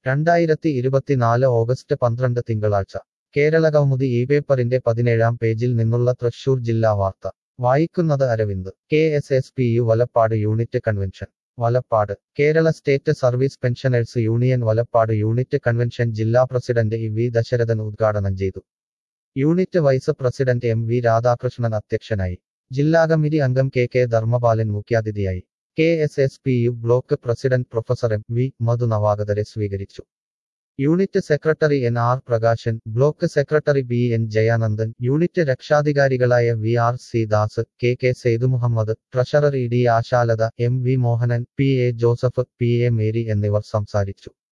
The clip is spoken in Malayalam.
രണ്ടായിരത്തി ഇരുപത്തിനാല് ഓഗസ്റ്റ് പന്ത്രണ്ട് തിങ്കളാഴ്ച കേരള കൗമുദി ഈ പേപ്പറിന്റെ പതിനേഴാം പേജിൽ നിന്നുള്ള തൃശൂർ ജില്ലാ വാർത്ത വായിക്കുന്നത് Aravind K S S P U Valappad unit convention Valappad Kerala state service pensioners union Valappad unit convention ജില്ലാ പ്രസിഡന്റ് ഇ വി ദശരഥൻ ഉദ്ഘാടനം ചെയ്തു unit vice president M V Radhakrishnan അധ്യക്ഷനായി ജില്ലാ കമ്മിറ്റി അംഗം കെ കെ ധർമ്മപാലൻ മുഖ്യാതിഥിയായി K S S P U block president professor M V Madhu നവാഗതരെ സ്വീകരിച്ചു unit secretary N R Prakashan block secretary B N Jayanandan unit രക്ഷാധികാരികളായ V R C Das K K Saidmuhammad treasurer E D Ashalatha M V Mohanan P A Joseph P A Mary എന്നിവർ സംസാരിച്ചു